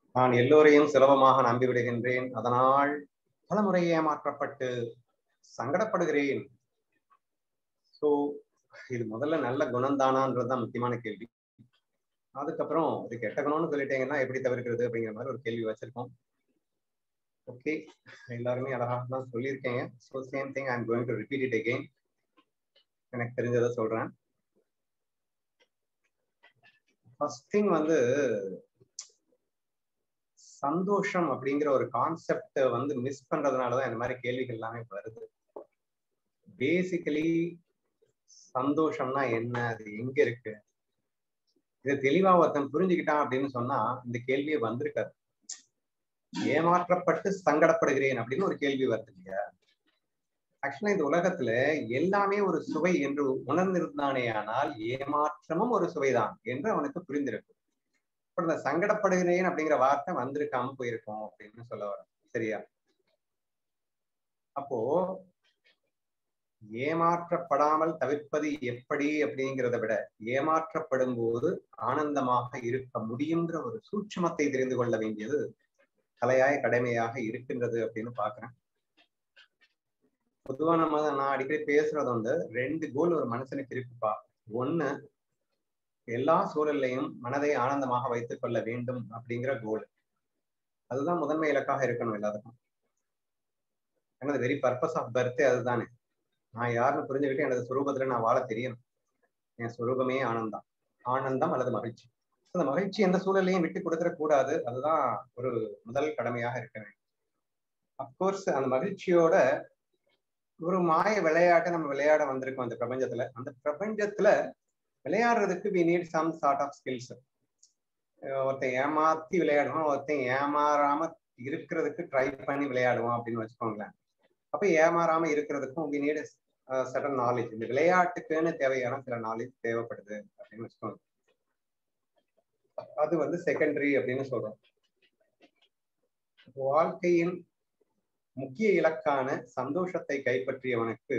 நான் எல்லோரையும் சுலபமாக நம்பிவிடுகின்றேன் அதனால் பலமுறை ஏமாற்றப்பட்டு சங்கடப்படுகிறேன் சோ இது முதல்ல நல்ல குணம்தானான்றதுதான் முக்கியமான கேள்வி அதுக்கப்புறம் இது கெட்ட குணம்னு சொல்லிட்டீங்கன்னா எப்படி தவிர்க்கிறது அப்படிங்கிற மாதிரி ஒரு கேள்வி வச்சிருக்கோம் ஓகே எல்லாருமே அழகாக தான் சொல்லியிருக்கீங்க so same thing I'm going to repeat it again எனக்கு தெரிஞ்சதை சொல்றேன் ஃபர்ஸ்ட் திங் வந்து சந்தோஷம் அப்படிங்கிற ஒரு கான்செப்ட வந்து மிஸ் பண்றதுனாலதான் இந்த மாதிரி கேள்விகள் எல்லாமே வருது பேசிக்கலி சந்தோஷம்னா என்ன அது எங்க இருக்கு இதை தெளிவா ஒருத்தன் புரிஞ்சுக்கிட்டான் அப்படின்னு சொன்னா இந்த கேள்வியே வந்திருக்காது ஏமாற்றப்பட்டு சங்கடப்படுகிறேன் அப்படின்னு ஒரு கேள்வி வருது இல்லையா ஆக்சுவலா இந்த உலகத்துல எல்லாமே ஒரு சுவை என்று உணர்ந்திருந்தானே ஆனால் ஏமாற்றமும் ஒரு சுவைதான் என்று அவனுக்கு புரிந்திருக்கும் இப்ப இந்த சங்கடப்படுகிறேன் அப்படிங்கிற வார்த்தை வந்திருக்காம போயிருக்கோம் அப்படின்னு சொல்ல வரேன் சரியா அப்போ ஏமாற்றப்படாமல் தவிர்ப்பது எப்படி அப்படிங்கிறத விட ஏமாற்றப்படும் போது ஆனந்தமாக இருக்க முடியுங்கிற ஒரு சூட்சமத்தை தெரிந்து கொள்ள வேண்டியது கலையாய கடமையாக இருக்கின்றது அப்படின்னு பாக்குறேன் பொதுவா நம்ம நான் அடிக்கடி பேசுறது வந்து ரெண்டு கோல் ஒரு மனுஷனுக்கு இருக்குப்பா ஒண்ணு எல்லா சூழல்லையும் மனதை ஆனந்தமாக வைத்துக் கொள்ள வேண்டும் அப்படிங்கிற கோல் அதுதான் முதன்மை இலக்காக இருக்கணும் எல்லாத்துக்கும் எனது வெரி பர்பஸ் ஆஃப் பர்த்தே அதுதானே நான் யாருன்னு புரிஞ்சுக்கிட்டு எனது சுரூபத்துல நான் வாழ தெரியணும் என் சுரூபமே ஆனந்தம் ஆனந்தம் அல்லது மகிழ்ச்சி அந்த மகிழ்ச்சி எந்த சூழலையும் விட்டு கொடுத்துட கூடாது அதுதான் ஒரு முதல் கடமையாக இருக்க வேண்டும் அப்கோர்ஸ் அந்த மகிழ்ச்சியோட ஒரு மாய விளையாட்டை நம்ம விளையாட வந்திருக்கோம் அந்த பிரபஞ்சத்துல அந்த பிரபஞ்சத்துல விளையாடுறதுக்கு we need some sort of skills ஒருத்தன் ஏமாத்தி விளையாடுவான் ஒருத்தன் ஏமாறாம இருக்கிறதுக்கு ட்ரை பண்ணி விளையாடுவான் அப்படின்னு வச்சுக்கோங்களேன் அப்ப ஏமாறாம இருக்கிறதுக்கும் வி நீட் சடன் நாலேஜ் இந்த விளையாட்டுக்குன்னு தேவையான சில நாலேஜ் தேவைப்படுது அப்படின்னு வச்சுக்கோங்க அது வந்து செகண்டரி அப்படின்னு சொல்றோம் வாழ்க்கையின் முக்கிய இலக்கான சந்தோஷத்தை கைப்பற்றியவனுக்கு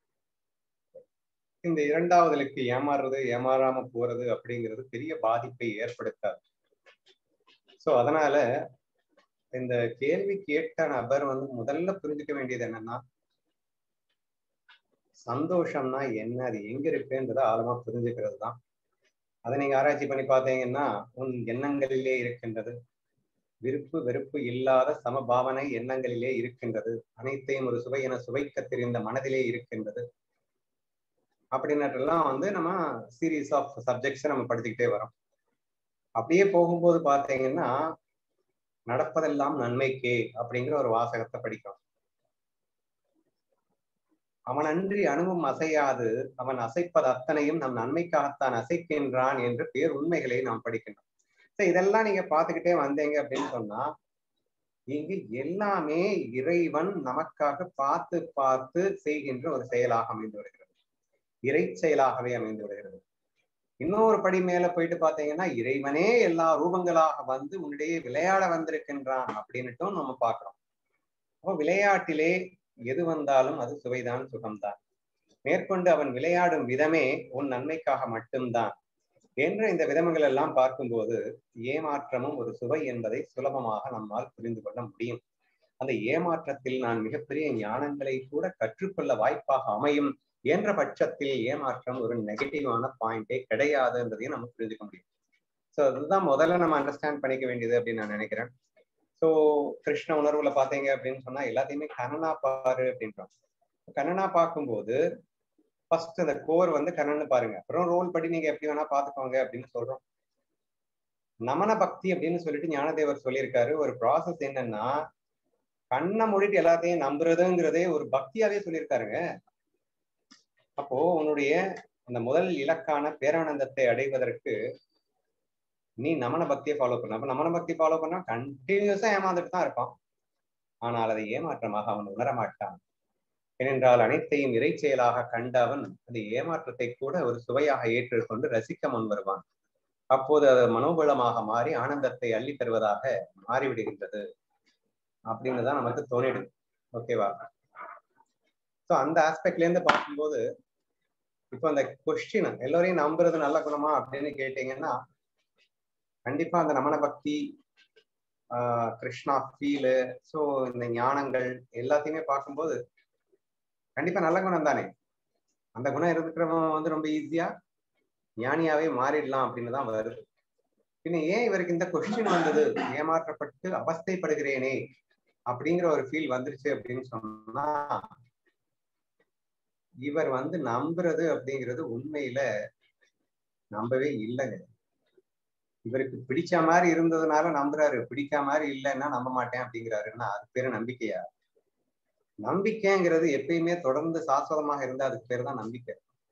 இந்த இரண்டாவது இலக்கு ஏமாறுறது ஏமாறாம போறது அப்படிங்கிறது பெரிய பாதிப்பை ஏற்படுத்தாது சோ அதனால இந்த கேள்வி கேட்ட நபர் வந்து முதல்ல புரிஞ்சுக்க வேண்டியது என்னன்னா சந்தோஷம்னா என்ன அது எங்க இருக்குன்றத ஆழமா புரிஞ்சுக்கிறது தான் அதை நீங்க ஆராய்ச்சி பண்ணி பார்த்தீங்கன்னா உன் எண்ணங்களிலே இருக்கின்றது விருப்பு வெறுப்பு இல்லாத சமபாவனை எண்ணங்களிலே இருக்கின்றது அனைத்தையும் ஒரு சுவை என சுவைக்க தெரிந்த மனதிலே இருக்கின்றது அப்படின்னட்டெல்லாம் வந்து நம்ம சீரீஸ் ஆஃப் சப்ஜெக்ட்ஸை நம்ம படிச்சுக்கிட்டே வரோம் அப்படியே போகும்போது பார்த்தீங்கன்னா நடப்பதெல்லாம் நன்மைக்கே அப்படிங்கிற ஒரு வாசகத்தை படிக்கிறோம் அவன் அன்றி அணுவும் அசையாது அவன் அசைப்பது அத்தனையும் நம் நன்மைக்காகத்தான் அசைக்கின்றான் என்று பேர் உண்மைகளை நாம் படிக்கின்றோம் இதெல்லாம் நீங்க பார்த்துக்கிட்டே வந்தீங்க அப்படின்னு சொன்னா இங்கு எல்லாமே இறைவன் நமக்காக பார்த்து பார்த்து செய்கின்ற ஒரு செயலாக அமைந்து வருகிறது இறை செயலாகவே அமைந்து வருகிறது இன்னொரு படி மேல போயிட்டு பாத்தீங்கன்னா இறைவனே எல்லா ரூபங்களாக வந்து உன்னிடையே விளையாட வந்திருக்கின்றான் அப்படின்னுட்டும் நம்ம பார்க்கிறோம் அப்போ விளையாட்டிலே எது வந்தாலும் அது சுவைதான் சுகம்தான் மேற்கொண்டு அவன் விளையாடும் விதமே உன் நன்மைக்காக மட்டும்தான் என்ற இந்த விதங்கள் எல்லாம் பார்க்கும்போது ஏமாற்றமும் ஒரு சுவை என்பதை சுலபமாக நம்மால் புரிந்து கொள்ள முடியும் அந்த ஏமாற்றத்தில் நான் மிகப்பெரிய ஞானங்களை கூட கற்றுக்கொள்ள வாய்ப்பாக அமையும் என்ற பட்சத்தில் ஏமாற்றம் ஒரு நெகட்டிவான பாயிண்டே கிடையாதுன்றதையும் நம்ம புரிஞ்சுக்க முடியும் ஸோ அதுதான் முதல்ல நம்ம அண்டர்ஸ்டாண்ட் பண்ணிக்க வேண்டியது அப்படின்னு நான் நினைக்கிறேன் ஸோ கிருஷ்ண உணர்வுல பாத்தீங்க அப்படின்னு சொன்னா எல்லாத்தையுமே கண்ணனா பாரு அப்படின்றோம் கண்ணனா பார்க்கும்போது ஃபர்ஸ்ட் அந்த கோர் வந்து கண்ணன் பாருங்க அப்புறம் ரோல் படி நீங்க எப்படி வேணா பாத்துக்கோங்க அப்படின்னு சொல்றோம் நமன பக்தி அப்படின்னு சொல்லிட்டு ஞானதேவர் சொல்லியிருக்காரு ஒரு ப்ராசஸ் என்னன்னா கண்ணை மூடிட்டு எல்லாத்தையும் நம்புறதுங்கிறதே ஒரு பக்தியாவே சொல்லியிருக்காருங்க அப்போ உன்னுடைய அந்த முதல் இலக்கான பேரானந்தத்தை அடைவதற்கு நீ நமன பக்தியை ஃபாலோ பண்ண அப்ப நமன பக்தி ஃபாலோ பண்ணா கண்டினியூஸா ஏமாந்துட்டு தான் இருப்பான் ஆனால் அதை ஏமாற்றமாக அவன் உணர மாட்டான் ஏனென்றால் அனைத்தையும் இறை செயலாக கண்ட அவன் அந்த ஏமாற்றத்தை கூட ஒரு சுவையாக ஏற்றுக்கொண்டு ரசிக்க முன் வருவான் அப்போது அது மனோபலமாக மாறி ஆனந்தத்தை அள்ளி தருவதாக மாறிவிடுகின்றது அப்படின்னு தான் நமக்கு தோணிடுது ஓகேவா ஸோ அந்த ஆஸ்பெக்ட்ல இருந்து பார்க்கும்போது இப்போ அந்த கொஸ்டின் எல்லோரையும் நம்புறது நல்ல குணமா அப்படின்னு கேட்டீங்கன்னா கண்டிப்பா அந்த நமன பக்தி ஆஹ் கிருஷ்ணா ஃபீலு ஸோ இந்த ஞானங்கள் எல்லாத்தையுமே பார்க்கும்போது கண்டிப்பா நல்ல குணம் தானே அந்த குணம் இருக்கிறவன் வந்து ரொம்ப ஈஸியா ஞானியாவே மாறிடலாம் அப்படின்னு தான் வருது பின்ன ஏன் இவருக்கு இந்த கொஸ்டின் வந்தது ஏமாற்றப்பட்டு அவஸ்தைப்படுகிறேனே அப்படிங்கிற ஒரு ஃபீல் வந்துருச்சு அப்படின்னு சொன்னா இவர் வந்து நம்புறது அப்படிங்கிறது உண்மையில நம்பவே இல்லைங்க இவருக்கு பிடிச்ச மாதிரி இருந்ததுனால நம்புறாரு பிடிக்காம மாதிரி இல்லைன்னா நம்ப மாட்டேன் அப்படிங்கிறாருன்னா அது பேரு நம்பிக்கையா நம்பிக்கைங்கிறது எப்பயுமே தொடர்ந்து சாஸ்வதமாக இருந்தா அதுக்கு பேர் தான் நம்பிக்கை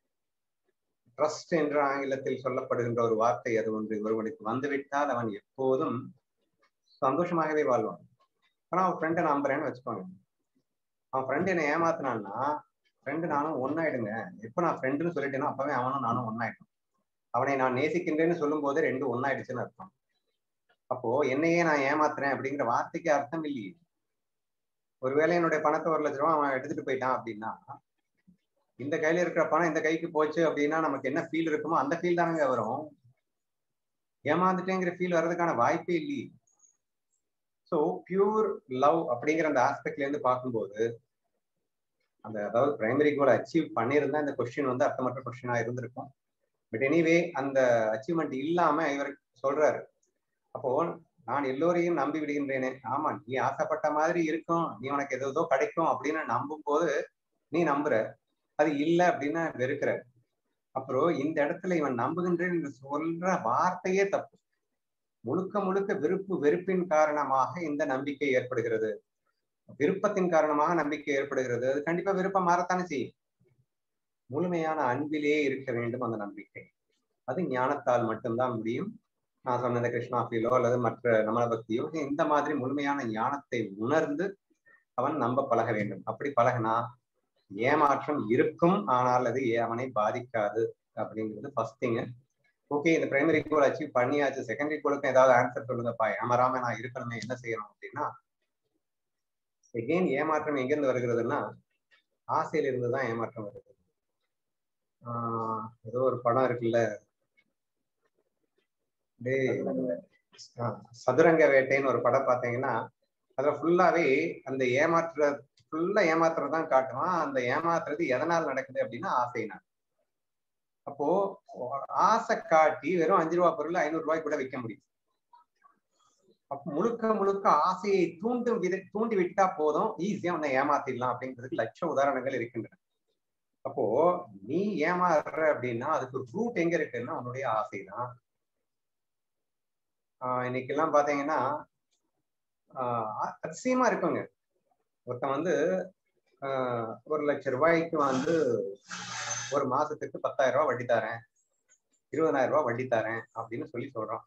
ட்ரஸ்ட் என்ற ஆங்கிலத்தில் சொல்லப்படுகின்ற ஒரு வார்த்தை அது ஒன்று ஒருவனுக்கு வந்துவிட்டால் அவன் எப்போதும் சந்தோஷமாகவே வாழ்வான் ஆனா அவன் ஃப்ரெண்டை நம்புறேன்னு வச்சுக்கோங்க அவன் ஃப்ரெண்ட் என்னை ஏமாத்தினான்னா ஃப்ரெண்டு நானும் ஒன்னாயிடுங்க எப்போ நான் ஃப்ரெண்டுன்னு சொல்லிட்டேனோ அப்பவே அவனும் நானும் ஒன்னாயிடும் அவனை நான் நேசிக்கின்றேன்னு சொல்லும் போது ரெண்டு ஒன்னாயிடுச்சுன்னு அர்த்தம் அப்போ என்னையே நான் ஏமாத்துறேன் அப்படிங்கிற வார்த்தைக்கு அர்த்தம் இல்லையே ஒருவேளை என்னுடைய பணத்தை ஒரு லட்ச ரூபா அவன் எடுத்துட்டு போயிட்டான் அப்படின்னா இந்த கையில இருக்கிற பணம் இந்த கைக்கு போச்சு அப்படின்னா நமக்கு என்ன ஃபீல் இருக்குமோ அந்த ஃபீல் தானங்க வரும் ஏமாந்துட்டேங்கிற ஃபீல் வர்றதுக்கான வாய்ப்பே இல்லையே ஸோ பியூர் லவ் அப்படிங்கிற அந்த ஆஸ்பெக்ட்ல இருந்து பார்க்கும்போது அந்த அதாவது பிரைமரி கோல் அச்சீவ் பண்ணியிருந்தா இந்த கொஸ்டின் வந்து அர்த்தமற்ற கொஸ்டினா இருந்திருக்கும் பட் எனிவே அந்த அச்சீவ்மெண்ட் இல்லாம இவர் சொல்றாரு அப்போ நான் எல்லோரையும் நம்பி விடுகின்றேனே ஆமா நீ ஆசைப்பட்ட மாதிரி இருக்கும் நீ உனக்கு எதோ கிடைக்கும் அப்படின்னு நம்பும் போது நீ நம்புற அது இல்லை அப்படின்னா வெறுக்கிற அப்புறம் இந்த இடத்துல இவன் நம்புகின்றேன் என்று சொல்ற வார்த்தையே தப்பு முழுக்க முழுக்க விருப்பு வெறுப்பின் காரணமாக இந்த நம்பிக்கை ஏற்படுகிறது விருப்பத்தின் காரணமாக நம்பிக்கை ஏற்படுகிறது அது கண்டிப்பா விருப்பம் மாறத்தானே செய்யும் முழுமையான அன்பிலே இருக்க வேண்டும் அந்த நம்பிக்கை அது ஞானத்தால் மட்டும்தான் முடியும் நான் சொன்ன இந்த கிருஷ்ணா ஃபீலோ அல்லது மற்ற நமல பக்தியோ இந்த மாதிரி முழுமையான ஞானத்தை உணர்ந்து அவன் நம்ப பழக வேண்டும் அப்படி பழகினா ஏமாற்றம் இருக்கும் ஆனால் அது அவனை பாதிக்காது அப்படிங்கிறது ஃபர்ஸ்ட் திங்கு ஓகே இந்த பிரைமரி கோல் அச்சீவ் பண்ணியாச்சு செகண்டரி கோலுக்கும் ஏதாவது ஆன்சர் சொல்லுங்கப்பா ஏமாறாம நான் இருக்கணுமே என்ன செய்யணும் அப்படின்னா எகெயின் ஏமாற்றம் எங்கிருந்து வருகிறதுன்னா ஆசையில இருந்து தான் ஏமாற்றம் வருது ஆஹ் ஏதோ ஒரு படம் இருக்குல்ல சதுரங்க வேட்டைன்னு ஒரு படம் பார்த்தீங்கன்னா அதுல ஃபுல்லாவே அந்த ஏமாற்ற ஃபுல்லா ஏமாத்துறதான் காட்டுவான் அந்த ஏமாத்துறது எதனால் நடக்குது அப்படின்னா ஆசைனா அப்போ ஆசை காட்டி வெறும் அஞ்சு ரூபா பொருள் ஐநூறு ரூபாய்க்கு கூட விற்க முடியும் அப்ப முழுக்க முழுக்க ஆசையை தூண்டும் வித தூண்டி விட்டா போதும் ஈஸியா உன்னை ஏமாத்திடலாம் அப்படிங்கிறதுக்கு லட்ச உதாரணங்கள் இருக்கின்றன அப்போ நீ ஏமாறுற அப்படின்னா அதுக்கு ரூட் எங்க இருக்குன்னா உன்னுடைய ஆசை தான் இன்னைக்கு எல்லாம் பாத்தீங்கன்னா அதிசயமா இருக்குங்க ஒருத்தன் வந்து ஒரு லட்சம் ரூபாய்க்கு வந்து ஒரு மாசத்துக்கு பத்தாயிரம் ரூபாய் வட்டி தரேன் இருபதாயிரம் ரூபாய் வட்டி தரேன் அப்படின்னு சொல்லி சொல்றான்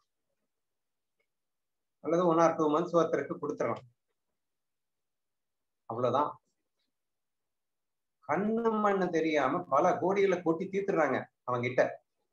அல்லது ஒன் ஆர் டூ மந்த்ஸ் ஒருத்தருக்கு கொடுத்துறான் அவ்வளவுதான் கண்ணு மண்ணு தெரியாம பல கோடிகளை கொட்டி தீர்த்துறாங்க அவங்க கிட்ட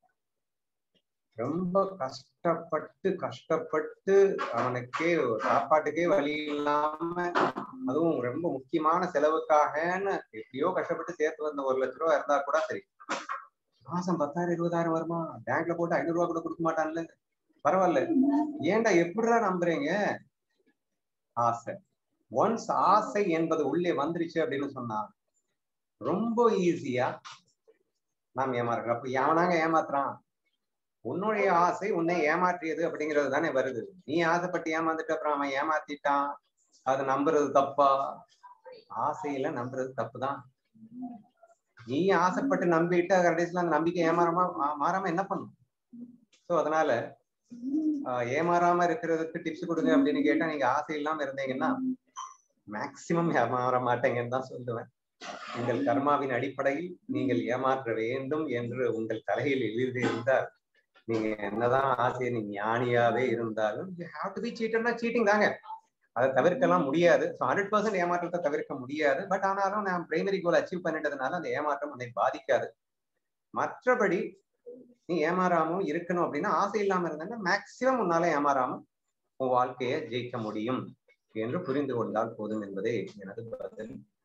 ரொம்ப கஷ்டப்பட்டு கஷ்டப்பட்டு அவனுக்கே சாப்பாட்டுக்கே வழி இல்லாம அதுவும் ரொம்ப முக்கியமான செலவுக்காகன்னு எப்படியோ கஷ்டப்பட்டு சேர்த்து வந்த ஒரு லட்ச ரூபா இருந்தா கூட சரி மாசம் பத்தாயிரம் இருபதாயிரம் வருமா பேங்க்ல போட்டு ஐநூறு ரூபா கூட கொடுக்க மாட்டான்ல பரவாயில்ல ஏன்டா எப்படிடா நம்புறீங்க ஆசை ஒன்ஸ் ஆசை என்பது உள்ளே வந்துருச்சு அப்படின்னு சொன்னா ரொம்ப ஈஸியா நாம் ஏமாறுறோம் அப்ப எவனாங்க ஏமாத்துறான் உன்னுடைய ஆசை உன்னை ஏமாற்றியது அப்படிங்கிறது தானே வருது நீ ஆசைப்பட்டு ஏமாந்துட்டு அப்புறம் அவன் ஏமாத்திட்டான் அது நம்புறது தப்பா ஆசையில நம்புறது தப்பு தான் நீ ஆசைப்பட்டு நம்பிட்டு கடைசியில அந்த நம்பிக்கை ஏமாறாம மாறாம என்ன பண்ணும் ஸோ அதனால ஏமாறாம இருக்கிறதுக்கு டிப்ஸ் கொடுங்க அப்படின்னு கேட்டா நீங்க ஆசை இல்லாம இருந்தீங்கன்னா மேக்சிமம் ஏமாற மாட்டேங்கன்னு தான் சொல்லுவேன் உங்கள் கர்மாவின் அடிப்படையில் நீங்கள் ஏமாற்ற வேண்டும் என்று உங்கள் தலையில் எழுதியிருந்தால் நீங்க என்னதான் ஆசையை நீ ஞானியாவே இருந்தாலும் யூ ஹாவ் டு பி சீட்டர்னா சீட்டிங் தாங்க அதை தவிர்க்கலாம் முடியாது ஸோ ஹண்ட்ரட் பர்சன்ட் ஏமாற்றத்தை தவிர்க்க முடியாது பட் ஆனாலும் நான் பிரைமரி கோல் அச்சீவ் பண்ணிட்டதுனால அந்த ஏமாற்றம் அதை பாதிக்காது மற்றபடி நீ ஏமாறாம இருக்கணும் அப்படின்னா ஆசை இல்லாம இருந்தாங்க மேக்சிமம் உன்னால ஏமாறாம உன் வாழ்க்கையை ஜெயிக்க முடியும் என்று புரிந்து கொண்டால் போதும் என்பதே எனது பதில்